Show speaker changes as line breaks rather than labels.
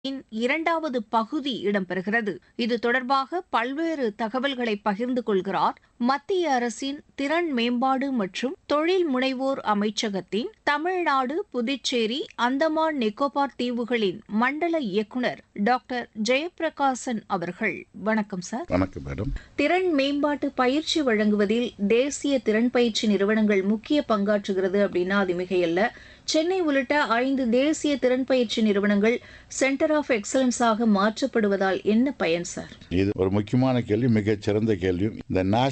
இன் இரண்டாவது பகுதி இடம்பெறுகிறது இது தொடர்பாக பல்வேறு தகவல்களை பகிர்ந்து கொள்கிறார் மத்திய அரசின் திறன் மேம்பாடு மற்றும் தொழில் முனைவோர் அமைச்சகத்தின் தமிழ்நாடு புதுச்சேரி அந்தமான் நிக்கோபார் தீவுகளின் மண்டல இயக்குநர் டாக்டர் ஜெயப்பிரகாசன் அவர்கள் வணக்கம் சார்
வணக்கம் மேடம்
திறன் மேம்பாட்டு பயிற்சி வழங்குவதில் தேசிய திறன் பயிற்சி நிறுவனங்கள் முக்கிய பங்காற்றுகிறது அப்படின்னா அது மிகையல்ல சென்னை உள்ளிட்ட ஐந்து தேசிய திறன் பயிற்சி நிறுவனங்கள் சென்டர் ஆஃப் எக்ஸலன்ஸாக மாற்றப்படுவதால் என்ன பயன் சார்
இது ஒரு முக்கியமான கேள்வி மிகச் சிறந்த கேள்வி இந்த